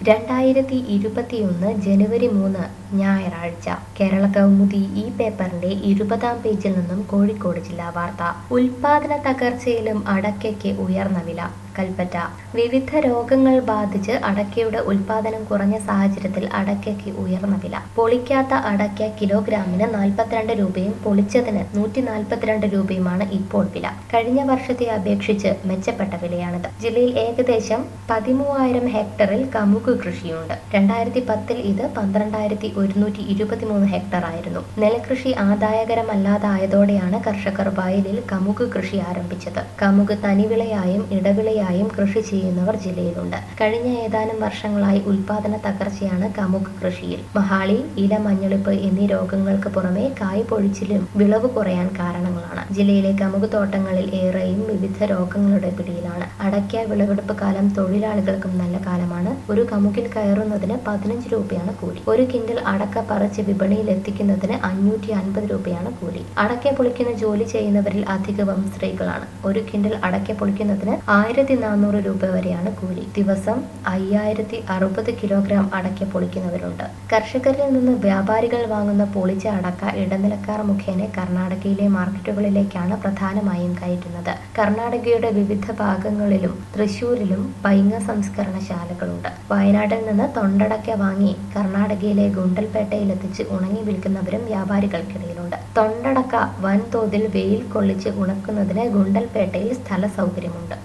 രണ്ടായിരത്തി ഇരുപത്തിയൊന്ന് ജനുവരി മൂന്ന് ഞായറാഴ്ച കേരള കൗമുദി ഈ പേപ്പറിന്റെ ഇരുപതാം പേജിൽ നിന്നും കോഴിക്കോട് ജില്ലാ വാർത്ത ഉൽപാദന തകർച്ചയിലും അടയ്ക്കയ്ക്ക് ഉയർന്ന വില കൽപ്പറ്റ വിവിധ രോഗങ്ങൾ ബാധിച്ച് അടയ്ക്കയുടെ ഉൽപാദനം കുറഞ്ഞ സാഹചര്യത്തിൽ അടയ്ക്കയ്ക്ക് ഉയർന്ന വില പൊളിക്കാത്ത അടയ്ക്ക കിലോഗ്രാമിന് നാൽപ്പത്തിരണ്ട് രൂപയും പൊളിച്ചതിന് നൂറ്റി നാൽപ്പത്തിരണ്ട് രൂപയുമാണ് ഇപ്പോൾ വില കഴിഞ്ഞ വർഷത്തെ അപേക്ഷിച്ച് മെച്ചപ്പെട്ട വിലയാണിത് ജില്ലയിൽ ഏകദേശം പതിമൂവായിരം ഹെക്ടറിൽ കമുക് കൃഷിയുണ്ട് രണ്ടായിരത്തി പത്തിൽ ഇത് പന്ത്രണ്ടായിരത്തി ഒരുന്നൂറ്റി ഇരുപത്തിമൂന്ന് ഹെക്ടർ ആയിരുന്നു നെൽകൃഷി ആദായകരമല്ലാതായതോടെയാണ് കർഷകർ വയലിൽ കമുക് കൃഷി ആരംഭിച്ചത് കമുക് തനിവിളയായും ഇടവിളയായും കൃഷി ചെയ്യുന്നവർ ജില്ലയിലുണ്ട് കഴിഞ്ഞ ഏതാനും വർഷങ്ങളായി ഉൽപാദന തകർച്ചയാണ് കമുക് കൃഷിയിൽ മഹാളി ഇല മഞ്ഞളിപ്പ് എന്നീ രോഗങ്ങൾക്ക് പുറമെ കായ് പൊഴിച്ചിലും വിളവ് കുറയാൻ കാരണങ്ങളാണ് ജില്ലയിലെ കമുക് തോട്ടങ്ങളിൽ ഏറെയും വിവിധ രോഗങ്ങളുടെ പിടിയിലാണ് അടയ്ക്ക വിളവെടുപ്പ് കാലം തൊഴിലാളികൾക്കും നല്ല കാലമാണ് ഒരു കമുകിൽ കയറുന്നതിന് പതിനഞ്ച് രൂപയാണ് കൂലി ഒരു കിൻഡൽ അടക്ക പറിച്ച് വിപണിയിൽ എത്തിക്കുന്നതിന് അഞ്ഞൂറ്റി അൻപത് രൂപയാണ് കൂലി അടയ്ക്ക പൊളിക്കുന്ന ജോലി ചെയ്യുന്നവരിൽ അധികവും സ്ത്രീകളാണ് ഒരു കിൻഡൽ അടയ്ക്ക പൊളിക്കുന്നതിന് ആയിരത്തി നാനൂറ് രൂപ വരെയാണ് കൂലി ദിവസം അയ്യായിരത്തി അറുപത് കിലോഗ്രാം അടയ്ക്ക പൊളിക്കുന്നവരുണ്ട് കർഷകരിൽ നിന്ന് വ്യാപാരികൾ വാങ്ങുന്ന പൊളിച്ച അടക്ക ഇടനിലക്കാർ മുഖേന കർണാടകയിലെ മാർക്കറ്റുകളിലേക്കാണ് പ്രധാനമായും കയറ്റുന്നത് കർണാടകയുടെ വിവിധ ഭാഗങ്ങളിലും തൃശൂരിലും പൈങ്ങ സംസ്കരണശാലകളുണ്ട് വയനാട്ടിൽ നിന്ന് തൊണ്ടടക്ക വാങ്ങി കർണാടകയിലെ ഗുണ്ടൽപേട്ടയിൽ എത്തിച്ച് ഉണങ്ങി വിൽക്കുന്നവരും വ്യാപാരികൾക്കിടയിലുണ്ട് തൊണ്ടടക്ക വൻതോതിൽ വെയിൽ കൊള്ളിച്ച് ഉണക്കുന്നതിന് ഗുണ്ടൽപേട്ടയിൽ സ്ഥല സൗകര്യമുണ്ട്